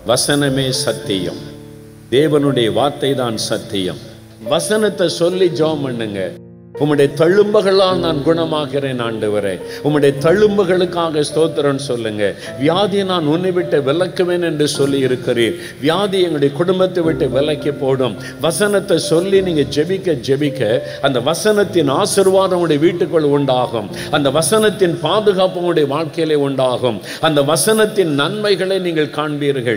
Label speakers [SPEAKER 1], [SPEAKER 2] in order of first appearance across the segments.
[SPEAKER 1] வசனமே சத்தியம் தேவனுடைய வார்த்தை தான் சத்தியம் வசனத்தை சொல்லி ஜெபம் பண்ணுங்க உம்முடைய தழும்புகளால் நான் குணமாகிறேன் ஆண்டவரே உம்முடைய தழும்புகளுக்காக ஸ்தோத்திரம் சொல்லுங்க வியாதியை நான் உன்னை விட்டு விலக்குவேன் என்று சொல்லி இருக்கிறீர் வியாதி எங்களுடைய குடும்பத்தை விட்டு விலக்கி போடும் வசனத்தை சொல்லி நீங்க ஜெபிக்க ஜெபிக்க அந்த வசனத்தின் ஆசீர்வாதம் உங்களுடைய வீட்டுக்குள் உண்டாகும் அந்த வசனத்தின் பாதுகாப்பு உங்களுடைய வாழ்க்கையிலே உண்டாகும் அந்த வசனத்தின் நன்மைகளை நீங்கள் காண்பீர்கள்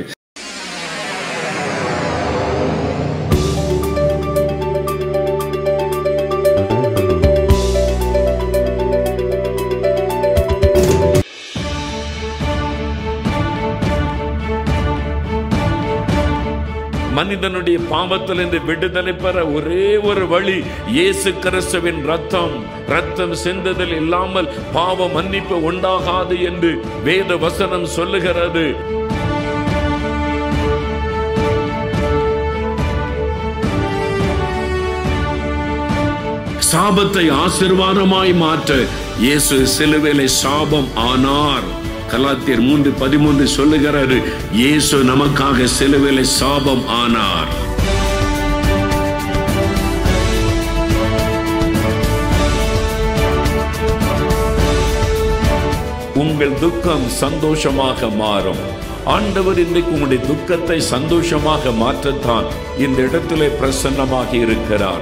[SPEAKER 1] மனிதனுடைய பாவத்திலிருந்து விடுதலை பெற ஒரே ஒரு வழி இயேசு கிறிஸ்துவின் ரத்தம் ரத்தம் சிந்துதல் இல்லாமல் பாவ மன்னிப்பு உண்டாகாது என்று வேத வசனம் சொல்லுகிறது சாபத்தை ஆசிர்வாதமாய் மாற்ற இயேசு சிலுவையிலே சாபம் ஆனார் கலாத்தியர் மூன்று பதிமூன்று சொல்லுகிறாரு இயேசு நமக்காக சிலுவையிலே சாபம் ஆனார் உங்கள் துக்கம் சந்தோஷமாக மாறும் ஆண்டவர் இன்றைக்கு உங்களுடைய துக்கத்தை சந்தோஷமாக மாற்றத்தான் இந்த இடத்திலே பிரசன்னமாக இருக்கிறார்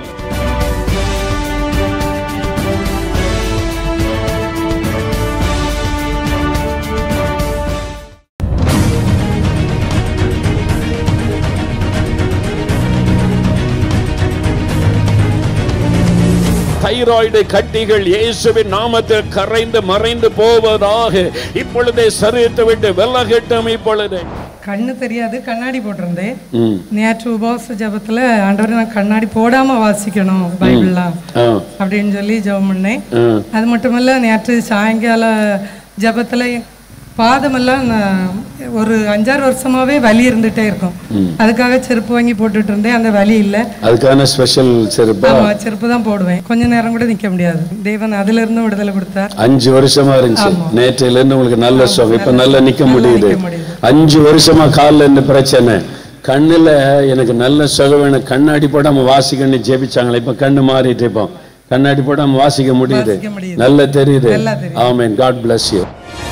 [SPEAKER 1] தைராய்டு கட்டிகள் இயேசுவின் நாமத்தில் கரைந்து மறைந்து போவதாக இப்பொழுதே சரீரத்தை விட்டு விலகட்டும் இப்பொழுது
[SPEAKER 2] கண்ணு தெரியாது கண்ணாடி போட்டிருந்தேன் நேற்று உபவாச ஜபத்துல ஆண்டவர் நான் கண்ணாடி போடாம வாசிக்கணும் பைபிள்லாம் அப்படின்னு சொல்லி ஜெபம் பண்ணேன் அது மட்டுமல்ல நேற்று சாயங்கால ஜபத்துல பாதமெல்லாம் நான் ஒரு அஞ்சாறு வருஷமாவே வலி இருந்துட்டே இருக்கும் அதுக்காக செருப்பு வாங்கி போட்டுட்டு இருந்தேன் அந்த வலி இல்ல
[SPEAKER 1] அதுக்கான ஸ்பெஷல் செருப்பா
[SPEAKER 2] ஆமா செருப்பு தான் போடுவேன் கொஞ்ச நேரம் கூட நிக்க முடியாது தேவன் அதுல இருந்து விடுதலை கொடுத்தார்
[SPEAKER 1] அஞ்சு வருஷமா இருந்துச்சு நேற்றையில இருந்து உங்களுக்கு நல்ல சுகம் இப்ப நல்லா நிக்க முடியுது
[SPEAKER 2] நிக்க முடியுது.
[SPEAKER 1] அஞ்சு வருஷமா கால்ல இருந்து பிரச்சனை கண்ணுல எனக்கு நல்ல சுகம் வேணும் கண்ணாடி போடாம வாசிக்கணும்னு ஜெபிச்சாங்களே இப்ப கண்ணு மாறிட்டு இப்போ கண்ணாடி போடாம வாசிக்க முடியுது
[SPEAKER 2] வாசிக்க முடியுது.
[SPEAKER 1] நல்ல தெரியுது
[SPEAKER 2] நல்லா தெரியுது.
[SPEAKER 1] ஆமென் காட் bless you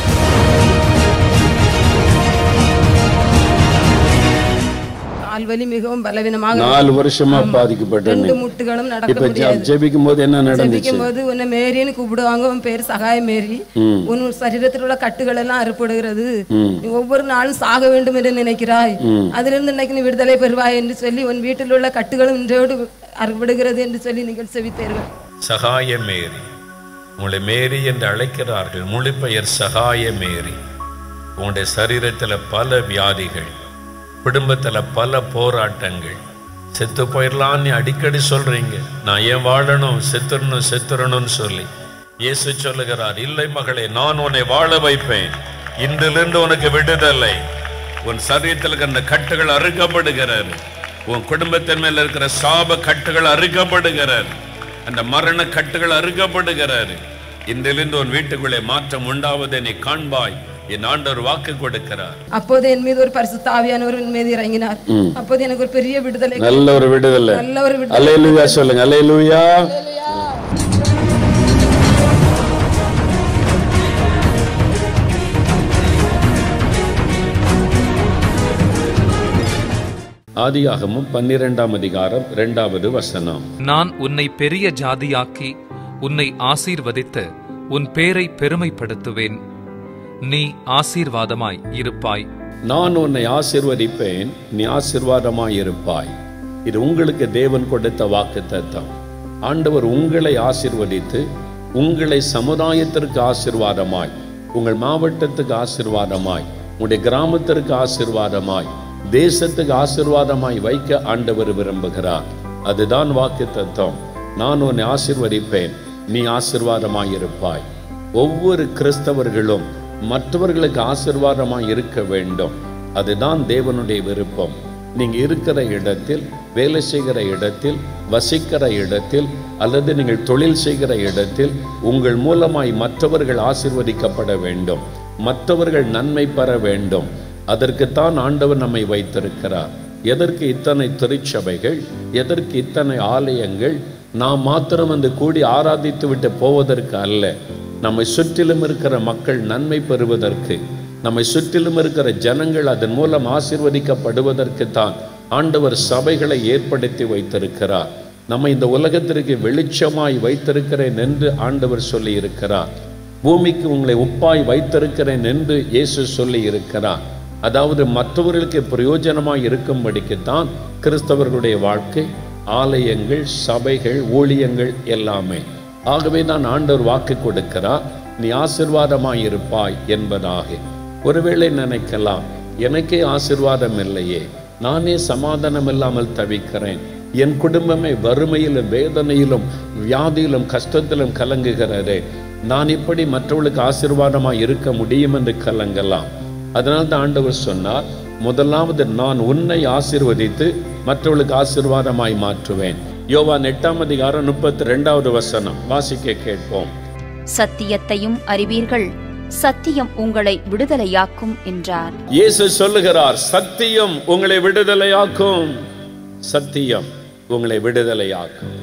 [SPEAKER 3] கால் வலி மிகவும் பலவீனமாக
[SPEAKER 1] நாலு வருஷமா பாதிக்கப்பட்டேன்
[SPEAKER 3] ரெண்டு முட்டுகளும் நடக்க
[SPEAKER 1] இப்ப
[SPEAKER 3] முடியாது
[SPEAKER 1] ஜெபிக்கும் போது என்ன நடந்துச்சு
[SPEAKER 3] ஜெபிக்கும் போது உன்னை மேரின்னு கூப்பிடுவாங்க உன் பேர் சகாய மேரி உன் சரீரத்தில் உள்ள கட்டுகள் எல்லாம் அறுப்படுகிறது நீ ஒவ்வொரு நாளும் சாக வேண்டும் என்று நினைக்கிறாய் அதிலிருந்து இன்னைக்கு நீ விடுதலை பெறுவாய் என்று சொல்லி உன் வீட்டில் உள்ள கட்டுகளும் இன்றோடு அறுபடுகிறது என்று சொல்லி நீங்கள் செவித்தீர்கள்
[SPEAKER 1] சகாய மேரி உங்களை மேரி என்று அழைக்கிறார்கள் மொழிபெயர் சகாய மேரி உங்களுடைய சரீரத்தில் பல வியாதிகள் குடும்பத்தில் பல போராட்டங்கள் செத்து போயிடலான்னு அடிக்கடி சொல்றீங்க நான் ஏன் வாழணும் செத்துறணும் செத்துறணும்னு சொல்லி இயேசு சொல்லுகிறார் இல்லை மகளே நான் உன்னை வாழ வைப்பேன் இன்றிலிருந்து உனக்கு விடுதலை உன் சரீரத்தில் இருக்கிற அந்த கட்டுகள் அறுக்கப்படுகிறது உன் குடும்பத்தின் மேல இருக்கிற சாப கட்டுகள் அறுக்கப்படுகிறது அந்த மரண கட்டுகள் அறுக்கப்படுகிறது இன்றிலிருந்து உன் வீட்டுக்குள்ளே மாற்றம் உண்டாவதை நீ காண்பாய் என் ஆண்டவர் வாக்கு கொடுக்கிறார்
[SPEAKER 3] அப்போது என் மீது ஒரு பரிசுத்த ஆவியானவர் என் மீது இறங்கினார் அப்போது எனக்கு ஒரு பெரிய விடுதலை
[SPEAKER 1] நல்ல ஒரு விடுதலை
[SPEAKER 3] நல்ல ஒரு விடுதலை
[SPEAKER 1] அலையலுயா சொல்லுங்க அலையலுயா ஆதியாகமும் பன்னிரெண்டாம் அதிகாரம் இரண்டாவது வசனம்
[SPEAKER 4] நான் உன்னை பெரிய ஜாதியாக்கி உன்னை ஆசீர்வதித்து உன் பேரை பெருமைப்படுத்துவேன் நீ ஆசீர்வாதமாய் இருப்பாய்
[SPEAKER 1] நான் உன்னை ஆசீர்வதிப்பேன் நீ ஆசீர்வாதமாய் இருப்பாய் இது உங்களுக்கு தேவன் கொடுத்த வாக்கு தத்தம் ஆண்டவர் உங்களை ஆசீர்வதித்து உங்களை சமுதாயத்திற்கு ஆசீர்வாதமாய் உங்கள் மாவட்டத்துக்கு ஆசீர்வாதமாய் உங்களுடைய கிராமத்திற்கு ஆசீர்வாதமாய் தேசத்துக்கு ஆசீர்வாதமாய் வைக்க ஆண்டவர் விரும்புகிறார் அதுதான் வாக்கு தத்தம் நான் உன்னை ஆசீர்வதிப்பேன் நீ ஆசீர்வாதமாய் இருப்பாய் ஒவ்வொரு கிறிஸ்தவர்களும் மற்றவர்களுக்கு ஆசீர்வாதமாய் இருக்க வேண்டும் அதுதான் தேவனுடைய விருப்பம் நீங்க இருக்கிற இடத்தில் வேலை செய்கிற இடத்தில் வசிக்கிற இடத்தில் அல்லது நீங்கள் தொழில் செய்கிற இடத்தில் உங்கள் மூலமாய் மற்றவர்கள் ஆசீர்வதிக்கப்பட வேண்டும் மற்றவர்கள் நன்மை பெற வேண்டும் அதற்குத்தான் ஆண்டவர் நம்மை வைத்திருக்கிறார் எதற்கு இத்தனை திருச்சபைகள் எதற்கு இத்தனை ஆலயங்கள் நாம் மாத்திரம் வந்து கூடி ஆராதித்து விட்டு போவதற்கு அல்ல நம்மை சுற்றிலும் இருக்கிற மக்கள் நன்மை பெறுவதற்கு நம்மை சுற்றிலும் இருக்கிற ஜனங்கள் அதன் மூலம் ஆசிர்வதிக்கப்படுவதற்கு தான் ஆண்டவர் சபைகளை ஏற்படுத்தி வைத்திருக்கிறார் நம்மை இந்த உலகத்திற்கு வெளிச்சமாய் வைத்திருக்கிறேன் என்று ஆண்டவர் சொல்லி இருக்கிறார் பூமிக்கு உங்களை உப்பாய் வைத்திருக்கிறேன் என்று இயேசு சொல்லி இருக்கிறார் அதாவது மற்றவர்களுக்கு பிரயோஜனமாய் இருக்கும்படிக்குத்தான் கிறிஸ்தவர்களுடைய வாழ்க்கை ஆலயங்கள் சபைகள் ஊழியங்கள் எல்லாமே ஆகவே தான் ஆண்டவர் வாக்கு கொடுக்கிறார் நீ ஆசிர்வாதமாய் இருப்பாய் என்பதாக ஒருவேளை நினைக்கலாம் எனக்கே ஆசிர்வாதம் இல்லையே நானே சமாதானம் இல்லாமல் தவிக்கிறேன் என் குடும்பமே வறுமையிலும் வேதனையிலும் வியாதியிலும் கஷ்டத்திலும் கலங்குகிறதே நான் இப்படி மற்றவர்களுக்கு ஆசீர்வாதமாய் இருக்க முடியும் என்று கலங்கலாம் அதனால் தான் ஆண்டவர் சொன்னார் முதலாவது நான் உன்னை ஆசீர்வதித்து மற்றவர்களுக்கு ஆசீர்வாதமாய் மாற்றுவேன் யோவான் எட்டாம் அதிகாரம் முப்பத்தி ரெண்டாவது வசனம் வாசிக்க கேட்போம்
[SPEAKER 5] சத்தியத்தையும் அறிவீர்கள் சத்தியம் உங்களை விடுதலையாக்கும் என்றார்
[SPEAKER 1] இயேசு சொல்லுகிறார் சத்தியம் உங்களை விடுதலையாக்கும் சத்தியம் உங்களை விடுதலையாக்கும்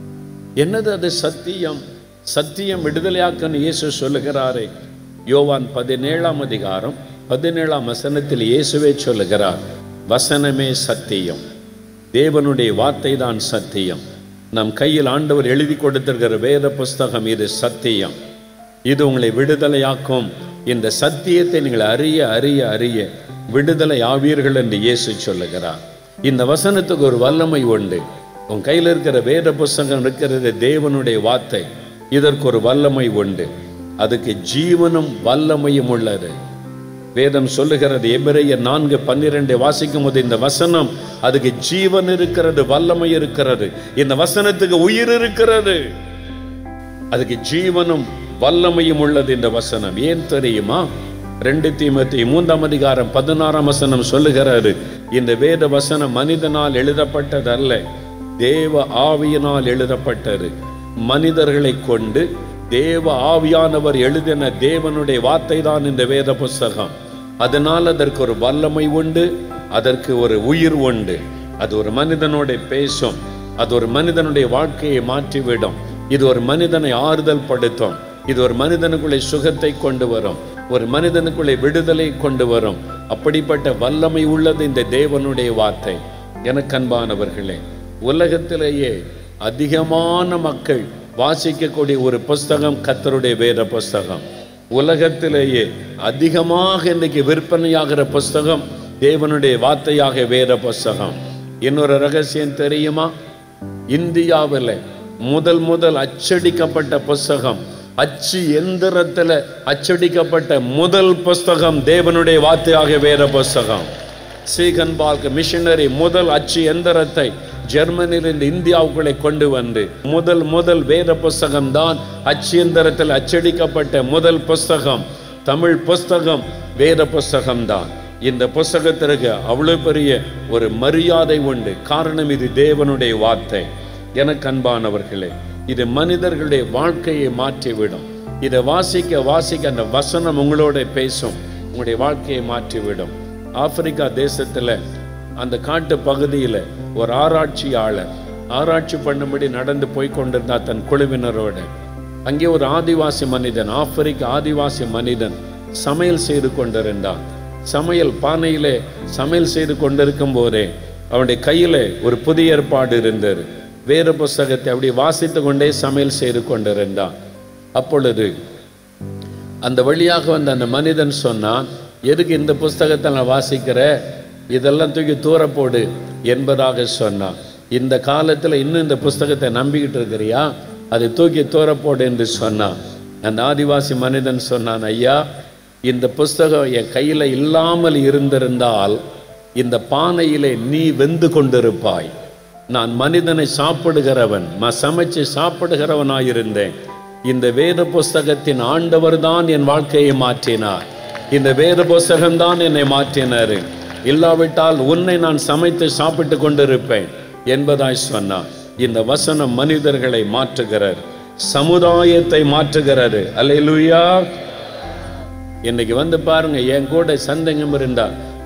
[SPEAKER 1] என்னது அது சத்தியம் சத்தியம் விடுதலையாக்கும் இயேசு சொல்லுகிறாரே யோவான் பதினேழாம் அதிகாரம் பதினேழாம் வசனத்தில் இயேசுவே சொல்லுகிறார் வசனமே சத்தியம் தேவனுடைய வார்த்தை தான் சத்தியம் நம் கையில் ஆண்டவர் எழுதி கொடுத்திருக்கிற வேத புஸ்தகம் இது சத்தியம் இது உங்களை விடுதலையாக்கும் இந்த சத்தியத்தை நீங்கள் அறிய அறிய அறிய விடுதலை ஆவீர்கள் என்று இயேசு சொல்லுகிறார் இந்த வசனத்துக்கு ஒரு வல்லமை உண்டு உன் கையில் இருக்கிற வேத புஸ்தகம் இருக்கிறது தேவனுடைய வார்த்தை இதற்கு ஒரு வல்லமை உண்டு அதுக்கு ஜீவனும் வல்லமையும் உள்ளது வேதம் சொல்லுகிறது எபிரேயர் நான்கு பன்னிரெண்டை வாசிக்கும் போது இந்த வசனம் அதுக்கு ஜீவன் இருக்கிறது வல்லமை இருக்கிறது இந்த வசனத்துக்கு உயிர் இருக்கிறது அதுக்கு ஜீவனும் வல்லமையும் உள்ளது இந்த வசனம் ஏன் தெரியுமா ரெண்டு தீமத்தி மூன்றாம் அதிகாரம் பதினாறாம் வசனம் சொல்லுகிறாரு இந்த வேத வசனம் மனிதனால் எழுதப்பட்டதல்ல தேவ ஆவியினால் எழுதப்பட்டது மனிதர்களை கொண்டு தேவ ஆவியானவர் எழுதின தேவனுடைய வார்த்தை தான் இந்த வேத புஸ்தகம் அதனால் அதற்கு ஒரு வல்லமை உண்டு அதற்கு ஒரு உயிர் உண்டு அது ஒரு மனிதனோட பேசும் அது ஒரு மனிதனுடைய வாழ்க்கையை மாற்றிவிடும் இது ஒரு மனிதனை ஆறுதல் படுத்தும் இது ஒரு மனிதனுக்குள்ளே சுகத்தை கொண்டு வரும் ஒரு மனிதனுக்குள்ளே விடுதலை கொண்டு வரும் அப்படிப்பட்ட வல்லமை உள்ளது இந்த தேவனுடைய வார்த்தை எனக்கு அன்பானவர்களே உலகத்திலேயே அதிகமான மக்கள் வாசிக்கக்கூடிய ஒரு புஸ்தகம் கத்தருடைய வேத புஸ்தகம் உலகத்திலேயே அதிகமாக இன்னைக்கு விற்பனையாகிற புஸ்தகம் தேவனுடைய வார்த்தையாக வேத புஸ்தகம் இன்னொரு ரகசியம் தெரியுமா இந்தியாவில் முதல் முதல் அச்சடிக்கப்பட்ட புஸ்தகம் அச்சு எந்திரத்தில் அச்சடிக்கப்பட்ட முதல் புஸ்தகம் தேவனுடைய வார்த்தையாக வேத புஸ்தகம் சீகன் பால்க் மிஷனரி முதல் அச்சு எந்திரத்தை ஜெர்மனியிலிருந்து இந்தியாவுக்குள்ளே கொண்டு வந்து முதல் முதல் வேத புஸ்தகம் தான் அச்சு எந்திரத்தில் அச்சடிக்கப்பட்ட முதல் புஸ்தகம் தமிழ் புஸ்தகம் வேத புஸ்தகம் தான் இந்த புஸ்தகத்திற்கு அவ்வளவு பெரிய ஒரு மரியாதை உண்டு காரணம் இது தேவனுடைய வார்த்தை எனக்கு அன்பானவர்களே இது மனிதர்களுடைய வாழ்க்கையை மாற்றிவிடும் இதை வாசிக்க வாசிக்க அந்த வசனம் உங்களோட பேசும் உங்களுடைய வாழ்க்கையை மாற்றிவிடும் ஆப்பிரிக்கா தேசத்துல அந்த காட்டு பகுதியில ஒரு ஆராய்ச்சியாளர் ஆராய்ச்சி பண்ணும்படி நடந்து போய் கொண்டிருந்தா தன் குழுவினரோட அங்கே ஒரு ஆதிவாசி மனிதன் ஆப்பிரிக்க ஆதிவாசி மனிதன் சமையல் செய்து கொண்டிருந்தான் சமையல் பானையிலே சமையல் செய்து கொண்டிருக்கும் போதே அவனுடைய கையில ஒரு புதிய ஏற்பாடு இருந்தது வேற புஸ்தகத்தை அப்படி வாசித்து கொண்டே சமையல் செய்து கொண்டிருந்தான் அப்பொழுது அந்த வழியாக வந்த அந்த மனிதன் சொன்னான் எதுக்கு இந்த புஸ்தகத்தை நான் வாசிக்கிற இதெல்லாம் தூக்கி தூர போடு என்பதாக சொன்னான் இந்த காலத்தில் இன்னும் இந்த புஸ்தகத்தை நம்பிக்கிட்டு இருக்கிறியா அதை தூக்கி தூர போடு என்று சொன்னான் அந்த ஆதிவாசி மனிதன் சொன்னான் ஐயா இந்த புஸ்தகம் என் கையில் இல்லாமல் இருந்திருந்தால் இந்த பானையிலே நீ வெந்து கொண்டிருப்பாய் நான் மனிதனை சாப்பிடுகிறவன் நான் சமைச்சு சாப்பிடுகிறவனாயிருந்தேன் இந்த வேத புஸ்தகத்தின் ஆண்டவர் தான் என் வாழ்க்கையை மாற்றினார் இந்த வேத புஸ்தகம் தான் என்னை மாற்றினார் இல்லாவிட்டால் உன்னை நான் சமைத்து சாப்பிட்டு கொண்டிருப்பேன் என்பதாய் சொன்னார் இந்த வசனம் மனிதர்களை மாற்றுகிறார் சமுதாயத்தை மாற்றுகிறது அல்லேலூயா இன்னைக்கு வந்து பாருங்க என் கூட சந்தேகம் இருந்தா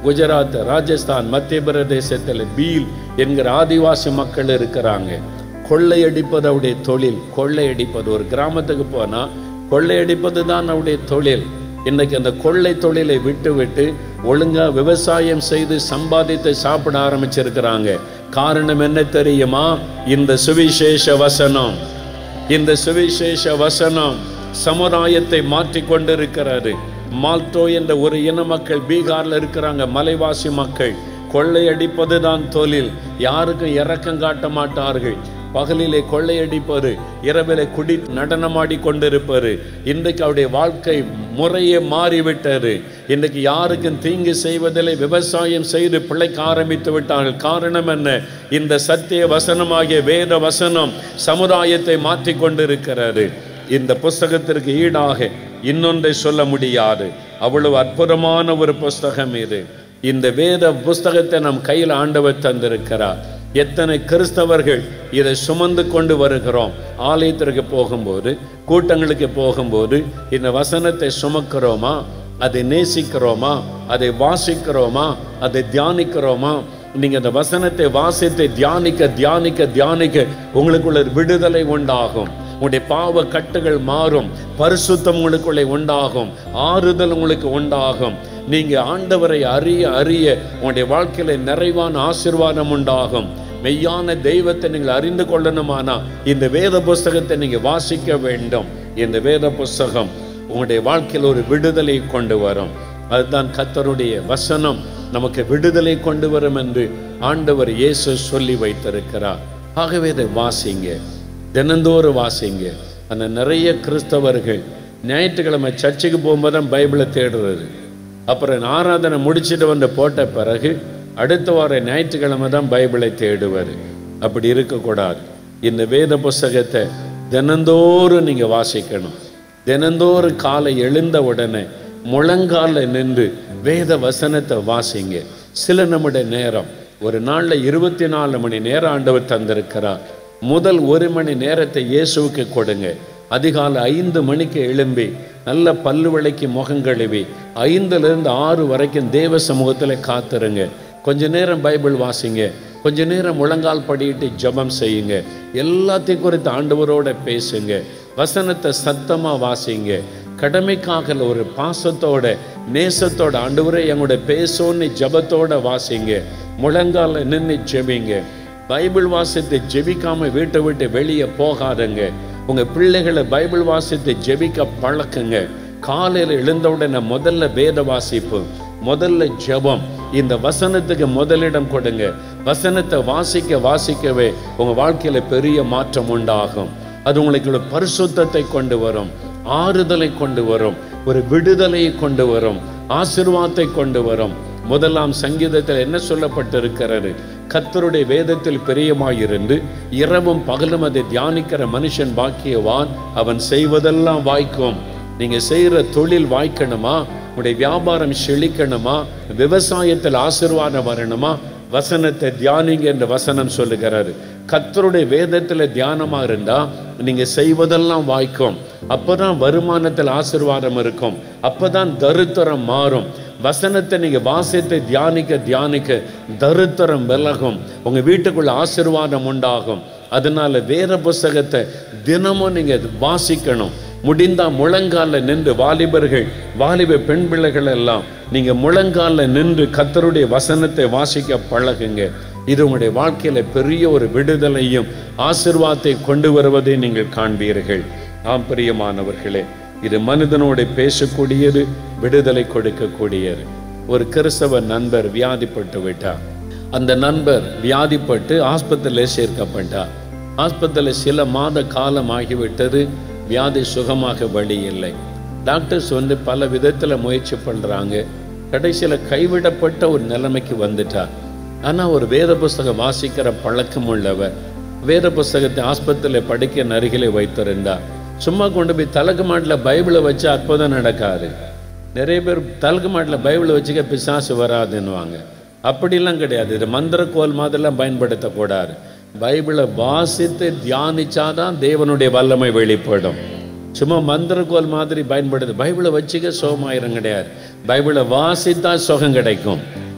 [SPEAKER 1] குஜராத் ராஜஸ்தான் மத்திய பிரதேசத்தில் பீல் என்கிற ஆதிவாசி மக்கள் இருக்கிறாங்க கொள்ளையடிப்பது அவருடைய தொழில் கொள்ளையடிப்பது ஒரு கிராமத்துக்கு போனா கொள்ளையடிப்பது தான் அவருடைய தொழில் இன்னைக்கு அந்த கொள்ளை தொழிலை விட்டு விட்டு ஒழுங்கா விவசாயம் செய்து சம்பாதித்து சாப்பிட ஆரம்பிச்சிருக்கிறாங்க காரணம் என்ன தெரியுமா இந்த சுவிசேஷ வசனம் இந்த சுவிசேஷ வசனம் சமுதாயத்தை மாற்றிக் கொண்டிருக்கிறது மால்டோ என்ற ஒரு இன மக்கள் பீகார்ல இருக்கிறாங்க மலைவாசி மக்கள் கொள்ளையடிப்பது தான் தொழில் யாருக்கும் இரக்கம் காட்ட மாட்டார்கள் பகலிலே கொள்ளையடிப்பது இரவிலே குடி நடனமாடி கொண்டிருப்பது இன்றைக்கு அவருடைய வாழ்க்கை முறையே மாறிவிட்டது இன்றைக்கு யாருக்கும் தீங்கு செய்வதில்லை விவசாயம் செய்து பிழைக்க ஆரம்பித்து விட்டார்கள் காரணம் என்ன இந்த சத்திய வசனமாகிய வேத வசனம் சமுதாயத்தை மாற்றிக் கொண்டிருக்கிறது இந்த புஸ்தகத்திற்கு ஈடாக இன்னொன்றை சொல்ல முடியாது அவ்வளவு அற்புதமான ஒரு புஸ்தகம் இது இந்த வேத புஸ்தகத்தை நம் கையில் ஆண்டவர் தந்திருக்கிறார் எத்தனை கிறிஸ்தவர்கள் இதை சுமந்து கொண்டு வருகிறோம் ஆலயத்திற்கு போகும்போது கூட்டங்களுக்கு போகும்போது இந்த வசனத்தை சுமக்கிறோமா அதை நேசிக்கிறோமா அதை வாசிக்கிறோமா அதை தியானிக்கிறோமா நீங்க அந்த வசனத்தை வாசித்து தியானிக்க தியானிக்க தியானிக்க உங்களுக்குள்ள ஒரு விடுதலை உண்டாகும் உங்களுடைய பாவ கட்டுகள் மாறும் பரிசுத்தம் உங்களுக்குள்ளே உண்டாகும் ஆறுதல் உங்களுக்கு உண்டாகும் நீங்க ஆண்டவரை அறிய அறிய உங்களுடைய வாழ்க்கையில நிறைவான ஆசீர்வாதம் உண்டாகும் மெய்யான தெய்வத்தை நீங்கள் அறிந்து கொள்ளணுமானா இந்த வேத புஸ்தகத்தை நீங்க வாசிக்க வேண்டும் இந்த வேத புஸ்தகம் உங்களுடைய வாழ்க்கையில் ஒரு விடுதலை கொண்டு வரும் அதுதான் கத்தருடைய வசனம் நமக்கு விடுதலை கொண்டு வரும் என்று ஆண்டவர் இயேசு சொல்லி வைத்திருக்கிறார் ஆகவே இதை வாசிங்க தினந்தோறும் வாசிங்க அந்த நிறைய கிறிஸ்தவர்கள் ஞாயிற்றுக்கிழமை சர்ச்சுக்கு போகும்போது தான் பைபிளை தேடுறது அப்புறம் ஆராதனை முடிச்சிட்டு வந்து போட்ட பிறகு அடுத்த வாரம் ஞாயிற்றுக்கிழமை தான் பைபிளை தேடுவார் அப்படி இருக்கக்கூடாது இந்த வேத புஸ்தகத்தை தினந்தோறும் நீங்கள் வாசிக்கணும் தினந்தோறும் காலை எழுந்த உடனே முழங்கால நின்று வேத வசனத்தை வாசிங்க சில நம்முடைய நேரம் ஒரு நாளில் இருபத்தி நாலு மணி நேரம் ஆண்டவர் தந்திருக்கிறார் முதல் ஒரு மணி நேரத்தை இயேசுவுக்கு கொடுங்க அதிகாலை ஐந்து மணிக்கு எழும்பி நல்ல பல்லு விளக்கி முகம் கழுவி ஐந்துலேருந்து ஆறு வரைக்கும் தேவ சமூகத்தில் காத்துருங்க கொஞ்ச நேரம் பைபிள் வாசிங்க கொஞ்ச நேரம் முழங்கால் படியிட்டு ஜெபம் செய்யுங்க எல்லாத்தையும் குறித்து ஆண்டவரோட பேசுங்க வசனத்தை சத்தமாக வாசிங்க கடமைக்காக ஒரு பாசத்தோட நேசத்தோட ஆண்டவரே எங்களோட பேசோன்னு ஜபத்தோட வாசிங்க முழங்கால நின்று ஜெபிங்க பைபிள் வாசித்து ஜெபிக்காம வீட்டை விட்டு வெளியே போகாதங்க உங்க பிள்ளைகளை பைபிள் வாசித்து ஜெபிக்க பழக்குங்க காலையில் எழுந்தவுடனே முதல்ல வேத வாசிப்பு முதல்ல ஜெபம் இந்த வசனத்துக்கு முதலிடம் கொடுங்க வசனத்தை வாசிக்க வாசிக்கவே உங்க வாழ்க்கையில பெரிய மாற்றம் உண்டாகும் அது உங்களுக்கு ஒரு பரிசுத்தத்தை கொண்டு வரும் ஆறுதலை கொண்டு வரும் ஒரு விடுதலையை கொண்டு வரும் ஆசிர்வாதத்தை கொண்டு வரும் முதலாம் சங்கீதத்தில் என்ன சொல்லப்பட்டிருக்கிறது கர்த்தருடைய வேதத்தில் பிரியமாயிருந்து இரவும் பகலும் அதை தியானிக்கிற மனுஷன் பாக்கியவான் அவன் செய்வதெல்லாம் வாய்க்கும் நீங்க செய்யற தொழில் வாய்க்கணுமா உங்களுடைய வியாபாரம் செழிக்கணுமா விவசாயத்தில் ஆசீர்வாதம் வரணுமா வசனத்தை தியானிங்க என்ற வசனம் சொல்லுகிறாரு கர்த்தருடைய வேதத்துல தியானமா இருந்தா நீங்க செய்வதெல்லாம் வாய்க்கும் அப்பதான் வருமானத்தில் ஆசீர்வாதம் இருக்கும் அப்பதான் தருத்தரம் மாறும் வசனத்தை நீங்க வாசித்து தியானிக்க தியானிக்க தருத்தரம் விலகும் உங்க வீட்டுக்குள்ள ஆசீர்வாதம் உண்டாகும் அதனால வேத புஸ்தகத்தை தினமும் நீங்க வாசிக்கணும் முடிந்தா முழங்கால நின்று வாலிபர்கள் வாலிப பெண் பிள்ளைகள் எல்லாம் நீங்க முழங்கால நின்று கத்தருடைய வசனத்தை வாசிக்க பழகுங்க இது உங்களுடைய வாழ்க்கையில பெரிய ஒரு விடுதலையும் ஆசிர்வாதத்தை கொண்டு வருவதை நீங்கள் காண்பீர்கள் ஆம் பிரியமானவர்களே இது மனிதனோடு பேசக்கூடியது விடுதலை கொடுக்கக்கூடியது ஒரு கிறிஸ்தவ நண்பர் வியாதிப்பட்டு விட்டார் அந்த நண்பர் வியாதிப்பட்டு ஆஸ்பத்திரியில் சேர்க்கப்பட்டார் ஆஸ்பத்திரியில் சில மாத காலம் ஆகிவிட்டது வியாதி சுகமாக வழி இல்லை டாக்டர்ஸ் வந்து பல விதத்தில் முயற்சி பண்ணுறாங்க கடைசியில் கைவிடப்பட்ட ஒரு நிலைமைக்கு வந்துட்டார் ஆனால் ஒரு வேத புஸ்தகம் வாசிக்கிற பழக்கம் உள்ளவர் வேத புஸ்தகத்தை ஆஸ்பத்திரியில் படிக்க அருகிலே வைத்திருந்தார் சும்மா கொண்டு போய் தலக்கு மாட்டில் பைபிளை வச்சு அற்புதம் நடக்காது நிறைய பேர் தலக்கு மாட்டில் பைபிளை வச்சுக்க பிசாசு வராதுன்னுவாங்க அப்படிலாம் கிடையாது இது மந்திரக்கோல் மாதிரிலாம் பயன்படுத்தக்கூடாது பைபிளை வாசித்து தியானிச்சாதான் தேவனுடைய வல்லமை வெளிப்படும் சும்மா மந்திரக்கோல் மாதிரி பயன்படுது பைபிளை வச்சுக்க சுகமாயிரம் கிடையாது பைபிளை வாசித்தா சுகம் கிடைக்கும்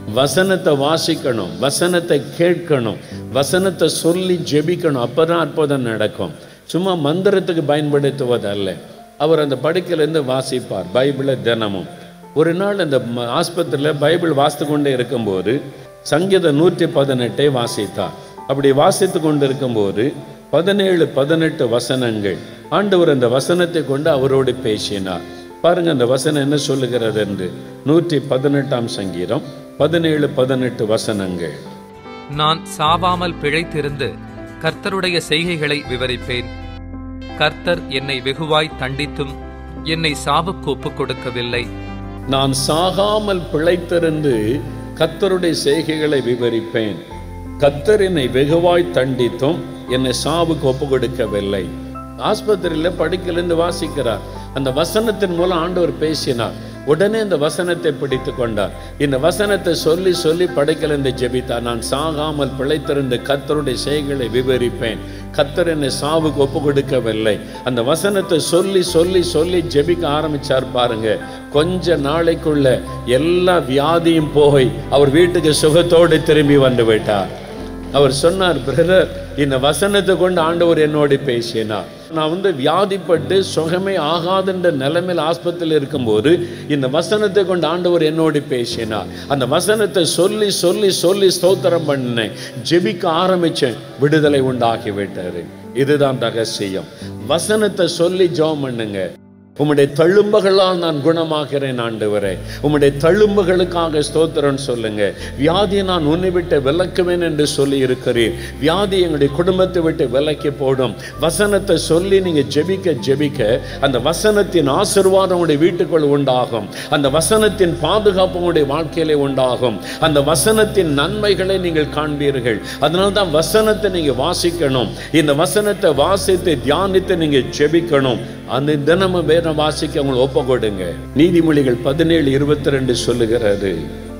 [SPEAKER 1] வசனத்தை வாசிக்கணும் வசனத்தை கேட்கணும் வசனத்தை சொல்லி ஜெபிக்கணும் அப்பதான் அற்புதம் நடக்கும் சும்மா மந்திரத்துக்கு பயன்படுத்துவதல்ல அவர் அந்த படுக்கையிலேருந்து வாசிப்பார் பைபிளை தினமும் ஒரு நாள் அந்த ம- ஆஸ்பத்திரியில் பைபிள் வாசித்து கொண்டே இருக்கும்போது சங்கீதம் நூற்றி பதினெட்டை வாசித்தார் அப்படி வாசித்து கொண்டு இருக்கும்போது பதினேழு பதினெட்டு வசனங்கள் ஆண்டவர் அந்த வசனத்தை கொண்டு அவரோடு பேசினார் பாருங்க அந்த வசனம் என்ன சொல்லுகிறது என்று நூற்றி பதினெட்டாம் சங்கீதம் பதினேழு பதினெட்டு வசனங்கள்
[SPEAKER 4] நான் சாவாமல் பிழைத்திருந்து கர்த்தருடைய செய்கைகளை விவரிப்பேன் கர்த்தர் என்னை வெகுவாய் தண்டித்தும் என்னை சாவுக்கு ஒப்புக் கொடுக்கவில்லை
[SPEAKER 1] நான் சாகாமல் பிழைத்திருந்து கத்தருடைய செய்கைகளை விவரிப்பேன் கத்தர் என்னை வெகுவாய் தண்டித்தும் என்னை சாவுக்கு ஒப்பு கொடுக்கவில்லை ஆஸ்பத்திரியில் படுக்கையிலிருந்து வாசிக்கிறார் அந்த வசனத்தின் மூலம் ஆண்டவர் பேசினார் உடனே இந்த வசனத்தை பிடித்து கொண்டார் இந்த வசனத்தை சொல்லி சொல்லி படைக்கலிருந்து ஜெபித்தார் நான் சாகாமல் பிழைத்திருந்த கத்தருடைய செய்களை விவரிப்பேன் கத்தர் என்னை சாவுக்கு ஒப்பு கொடுக்கவில்லை அந்த வசனத்தை சொல்லி சொல்லி சொல்லி ஜெபிக்க ஆரம்பிச்சார் பாருங்க கொஞ்ச நாளைக்குள்ள எல்லா வியாதியும் போய் அவர் வீட்டுக்கு சுகத்தோடு திரும்பி வந்து விட்டார் அவர் சொன்னார் பிரதர் இந்த வசனத்தை கொண்டு ஆண்டவர் என்னோடு பேசினார் நான் வந்து வியாதிப்பட்டு சுகமே ஆகாதுன்ற நிலைமையில் ஆஸ்பத்திரியில் இருக்கும்போது இந்த வசனத்தை கொண்டு ஆண்டவர் என்னோடு பேசினார் அந்த வசனத்தை சொல்லி சொல்லி சொல்லி ஸ்தோத்திரம் பண்ணினேன் ஜெபிக்க ஆரம்பிச்சேன் விடுதலை உண்டாக்கி விட்டாரு இதுதான் ரகசியம் வசனத்தை சொல்லி ஜெபம் பண்ணுங்க உம்முடைய தழும்புகளால் நான் குணமாகிறேன் ஆண்டவரே உம்முடைய தழும்புகளுக்காக ஸ்தோத்திரம் சொல்லுங்க வியாதியை நான் உன்னை விட்டு விலக்குவேன் என்று சொல்லி இருக்கிறீர் வியாதி எங்களுடைய குடும்பத்தை விட்டு விலக்கி போடும் வசனத்தை சொல்லி நீங்க ஜெபிக்க ஜெபிக்க அந்த வசனத்தின் ஆசீர்வாதம் உங்களுடைய வீட்டுக்குள் உண்டாகும் அந்த வசனத்தின் பாதுகாப்பு உங்களுடைய வாழ்க்கையிலே உண்டாகும் அந்த வசனத்தின் நன்மைகளை நீங்கள் காண்பீர்கள் அதனால தான் வசனத்தை நீங்க வாசிக்கணும் இந்த வசனத்தை வாசித்து தியானித்து நீங்க ஜெபிக்கணும் அந்த தினமும் வேதம் வாசிக்க அவங்களை ஒப்பு கொடுங்க நீதிமொழிகள் பதினேழு இருபத்தி ரெண்டு சொல்லுகிறது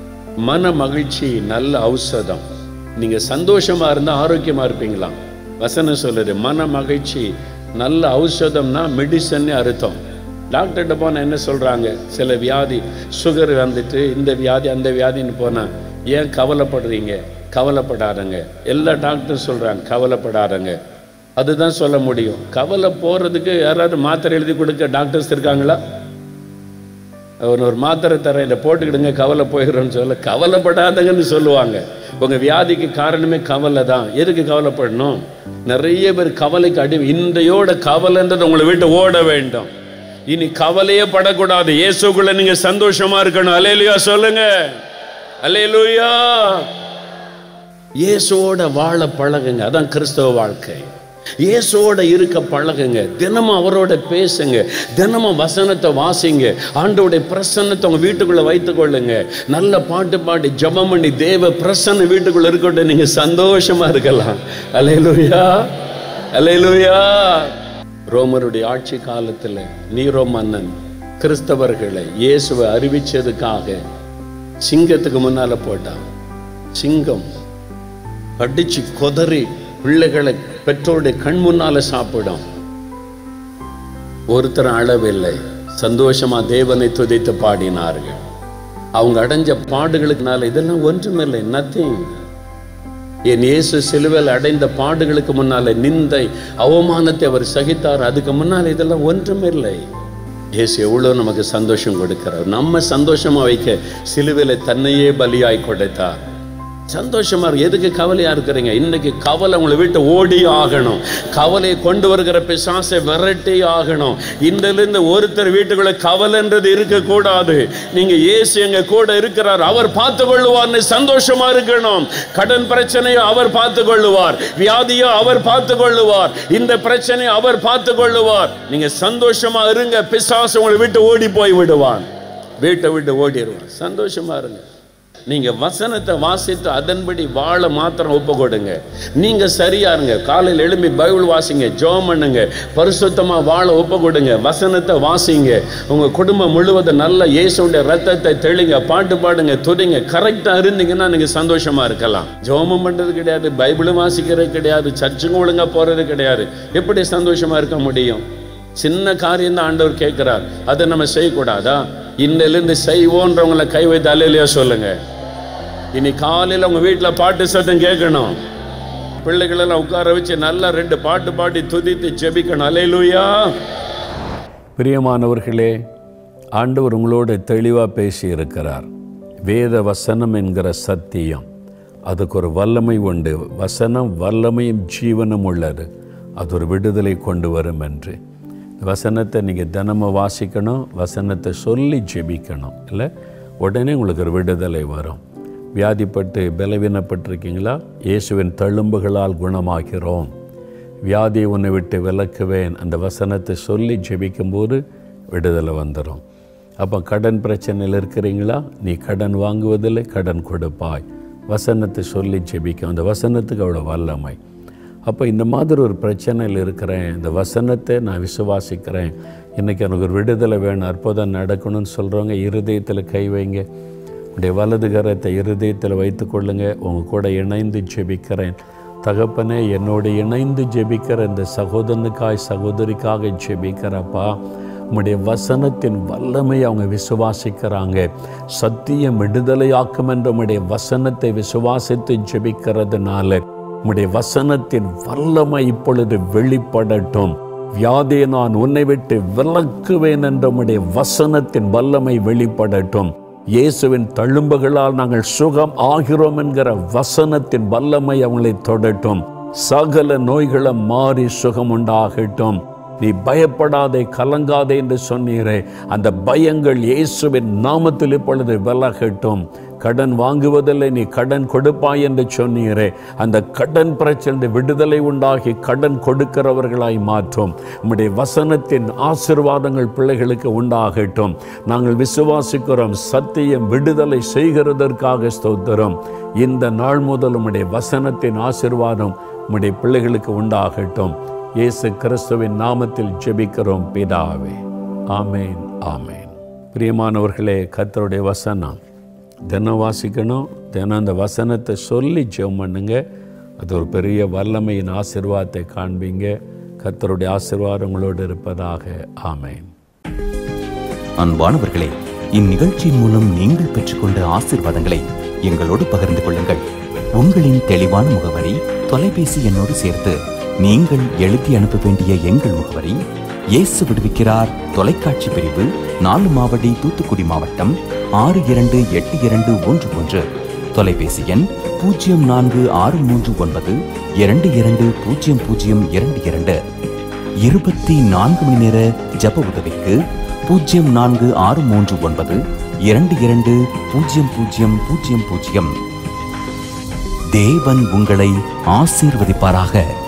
[SPEAKER 1] மன மகிழ்ச்சி நல்ல ஔஷதம் நீங்க சந்தோஷமா இருந்தா ஆரோக்கியமா இருப்பீங்களா வசனம் சொல்லுது மன மகிழ்ச்சி நல்ல ஔஷதம்னா மெடிசன் அர்த்தம் டாக்டர்கிட்ட போனால் என்ன சொல்றாங்க சில வியாதி சுகர் வந்துட்டு இந்த வியாதி அந்த வியாதின்னு போனா ஏன் கவலைப்படுறீங்க கவலைப்படாதங்க எல்லா டாக்டரும் சொல்றாங்க கவலைப்படாதங்க அதுதான் சொல்ல முடியும் கவலை போறதுக்கு யாராவது மாத்திரை எழுதி கொடுக்க டாக்டர்ஸ் இருக்காங்களா அவன் ஒரு மாத்திரை தரேன் இதை போட்டுக்கிடுங்க கவலை போயிடுறோன்னு சொல்ல கவலைப்படாதங்கன்னு சொல்லுவாங்க உங்க வியாதிக்கு காரணமே கவலை தான் எதுக்கு கவலைப்படணும் நிறைய பேர் கவலைக்கு அடி இன்றையோட கவலைன்றது உங்களை விட்டு ஓட வேண்டும் இனி கவலையே படக்கூடாது இயேசுக்குள்ள நீங்க சந்தோஷமா இருக்கணும் அலையலுயா சொல்லுங்க அலையலுயா இயேசுவோட வாழ பழகுங்க அதான் கிறிஸ்தவ வாழ்க்கை இயேசுவோட இருக்க பழகுங்க தினமும் அவரோட பேசுங்க தினமும் வசனத்தை வாசிங்க ஆண்டோடைய பிரசன்னத்தை உங்க வீட்டுக்குள்ள வைத்துக் கொள்ளுங்க நல்ல பாட்டு பாடி ஜெபம் பண்ணி தேவ பிரசன்ன வீட்டுக்குள்ள இருக்கட்டும் நீங்க சந்தோஷமா இருக்கலாம் அலையலுயா அலையலுயா ரோமருடைய ஆட்சி காலத்துல நீரோ மன்னன் கிறிஸ்தவர்களை இயேசுவை அறிவிச்சதுக்காக சிங்கத்துக்கு முன்னால போட்டான் சிங்கம் அடிச்சு கொதறி பிள்ளைகளை பெற்றோருடைய கண் முன்னால சாப்பிடும் ஒருத்தர் அளவில்லை சந்தோஷமா தேவனை துதித்து பாடினார்கள் அவங்க அடைஞ்ச பாடுகளுக்குனால இதெல்லாம் ஒன்றுமில்லை நத்திங் என் இயேசு சிலுவையில் அடைந்த பாடுகளுக்கு முன்னால நிந்தை அவமானத்தை அவர் சகித்தார் அதுக்கு முன்னால் இதெல்லாம் ஒன்றுமில்லை இயேசு எவ்வளோ நமக்கு சந்தோஷம் கொடுக்கிறார் நம்ம சந்தோஷமா வைக்க சிலுவையில் தன்னையே பலியாய் கொடுத்தார் சந்தோஷமா இருக்கு எதுக்கு கவலையா இருக்கிறீங்க இன்னைக்கு கவலை உங்களை விட்டு ஓடி ஆகணும் கவலையை கொண்டு வருகிற பிசாசை விரட்டி ஆகணும் இன்றிலிருந்து ஒருத்தர் வீட்டுக்குள்ள கவலைன்றது இருக்கக்கூடாது நீங்க இயேசு எங்க கூட இருக்கிறார் அவர் பார்த்து கொள்ளுவார்னு சந்தோஷமா இருக்கணும் கடன் பிரச்சனையோ அவர் பார்த்து கொள்ளுவார் வியாதியோ அவர் பார்த்து கொள்ளுவார் இந்த பிரச்சனையை அவர் பார்த்து கொள்ளுவார் நீங்க சந்தோஷமா இருங்க பிசாசு உங்களை விட்டு ஓடி போய் விடுவான் வீட்டை விட்டு ஓடிடுவான் சந்தோஷமா இருங்க நீங்க வசனத்தை வாசித்து அதன்படி வாழ மாத்திரம் ஒப்பு கொடுங்க நீங்க சரியா இருங்க காலையில் எழும்பி பைபிள் வாசிங்க ஜெபம் பண்ணுங்க பரிசுத்தமா வாழ ஒப்பு கொடுங்க வசனத்தை வாசிங்க உங்க குடும்பம் முழுவதும் நல்ல இயேசுடைய ரத்தத்தை தெளிங்க பாட்டு பாடுங்க துதிங்க கரெக்டா இருந்தீங்கன்னா நீங்க சந்தோஷமா இருக்கலாம் ஜெபமும் பண்றது கிடையாது பைபிளும் வாசிக்கிறது கிடையாது சர்ச்சுக்கும் ஒழுங்கா போறது கிடையாது எப்படி சந்தோஷமா இருக்க முடியும் சின்ன காரியம் தான் ஆண்டவர் கேட்கிறார் அதை நம்ம செய்யக்கூடாதா இன்னிலிருந்து செய்வோன்றவங்களை கை வைத்து அலையிலையா சொல்லுங்க இனி காலையில் உங்க வீட்டில் பாட்டு சத்தம் கேட்கணும் பிள்ளைகளெல்லாம் உட்கார வச்சு நல்லா ரெண்டு பாட்டு பாடி துதித்து ஜெபிக்கணும் அலையிலுயா பிரியமானவர்களே ஆண்டவர் உங்களோட தெளிவாக பேசி இருக்கிறார் வேத வசனம் என்கிற சத்தியம் அதுக்கு ஒரு வல்லமை உண்டு வசனம் வல்லமையும் ஜீவனும் உள்ளது அது ஒரு விடுதலை கொண்டு வரும் என்று வசனத்தை நீங்கள் தினமும் வாசிக்கணும் வசனத்தை சொல்லி ஜெபிக்கணும் இல்லை உடனே உங்களுக்கு ஒரு விடுதலை வரும் வியாதிப்பட்டு பலவீனப்பட்டிருக்கீங்களா இயேசுவின் தழும்புகளால் குணமாகிறோம் வியாதியை உன்னை விட்டு விலக்குவேன் அந்த வசனத்தை சொல்லி ஜெபிக்கும்போது விடுதலை வந்துடும் அப்போ கடன் பிரச்சனையில் இருக்கிறீங்களா நீ கடன் வாங்குவதில்லை கடன் கொடுப்பாய் வசனத்தை சொல்லி ஜெபிக்கும் அந்த வசனத்துக்கு அவ்வளோ வல்லமை அப்போ இந்த மாதிரி ஒரு பிரச்சனையில் இருக்கிறேன் இந்த வசனத்தை நான் விசுவாசிக்கிறேன் இன்றைக்கி எனக்கு ஒரு விடுதலை வேணும் அற்புதம் நடக்கணும்னு சொல்கிறவங்க இருதயத்தில் கை வைங்க உடைய வலது கரத்தை இருதயத்தில் வைத்துக்கொள்ளுங்க உங்கள் கூட இணைந்து ஜெபிக்கிறேன் தகப்பனே என்னோடு இணைந்து ஜெபிக்கிற இந்த சகோதரனுக்காய் சகோதரிக்காக ஜெபிக்கிறப்பா உம்முடைய வசனத்தின் வல்லமை அவங்க விசுவாசிக்கிறாங்க சத்தியம் விடுதலையாக்கும் என்ற உம்முடைய வசனத்தை விசுவாசித்து ஜெபிக்கிறதுனால உம்முடைய வசனத்தின் வல்லமை இப்பொழுது வெளிப்படட்டும் வியாதியை நான் உன்னை விட்டு விலக்குவேன் என்ற உம்முடைய வசனத்தின் வல்லமை வெளிப்படட்டும் இயேசுவின் தழும்புகளால் நாங்கள் சுகம் ஆகிறோம் என்கிற வசனத்தின் வல்லமை அவங்களை தொடட்டும் சகல நோய்களை மாறி சுகம் உண்டாகட்டும் நீ பயப்படாதே கலங்காதே என்று சொன்னீரே அந்த பயங்கள் இயேசுவின் நாமத்தில் இப்பொழுது விலகட்டும் கடன் வாங்குவதில்லை நீ கடன் கொடுப்பாய் என்று சொன்னீரே அந்த கடன் பிரச்சனை விடுதலை உண்டாகி கடன் கொடுக்கிறவர்களாய் மாற்றும் உம்முடைய வசனத்தின் ஆசிர்வாதங்கள் பிள்ளைகளுக்கு உண்டாகட்டும் நாங்கள் விசுவாசிக்கிறோம் சத்தியம் விடுதலை செய்கிறதற்காக ஸ்தோத்திரம் இந்த நாள் முதல் உம்முடைய வசனத்தின் ஆசிர்வாதம் உம்முடைய பிள்ளைகளுக்கு உண்டாகட்டும் இயேசு கிறிஸ்துவின் நாமத்தில் ஜெபிக்கிறோம் பிதாவே ஆமேன் ஆமேன் பிரியமானவர்களே கர்த்தருடைய வசனம் தினம் வாசிக்கணும் தினம் அந்த வசனத்தை சொல்லி ஜெபம் பண்ணுங்க அது ஒரு பெரிய வல்லமையின் ஆசிர்வாதத்தை காண்பீங்க கர்த்தருடைய ஆசிர்வாதம் உங்களோடு இருப்பதாக ஆமேன்
[SPEAKER 6] அன்பானவர்களே இந்நிகழ்ச்சியின் மூலம் நீங்கள் பெற்றுக்கொண்ட ஆசிர்வாதங்களை எங்களோடு பகிர்ந்து கொள்ளுங்கள் உங்களின் தெளிவான முகவரி தொலைபேசி எண்ணோடு சேர்த்து நீங்கள் எழுதி அனுப்ப வேண்டிய எங்கள் முகவரி இயேசு விடுவிக்கிறார் தொலைக்காட்சி பிரிவு நாலு மாவடி தூத்துக்குடி மாவட்டம் ஆறு இரண்டு எட்டு இரண்டு ஒன்று ஒன்று தொலைபேசி எண் பூஜ்ஜியம் நான்கு ஆறு மூன்று ஒன்பது இரண்டு இரண்டு பூஜ்ஜியம் பூஜ்ஜியம் இரண்டு இரண்டு இருபத்தி நான்கு மணி நேர ஜப உதவிக்கு பூஜ்ஜியம் நான்கு ஆறு மூன்று ஒன்பது இரண்டு இரண்டு பூஜ்ஜியம் பூஜ்ஜியம் பூஜ்ஜியம் பூஜ்ஜியம் தேவன் உங்களை ஆசீர்வதிப்பாராக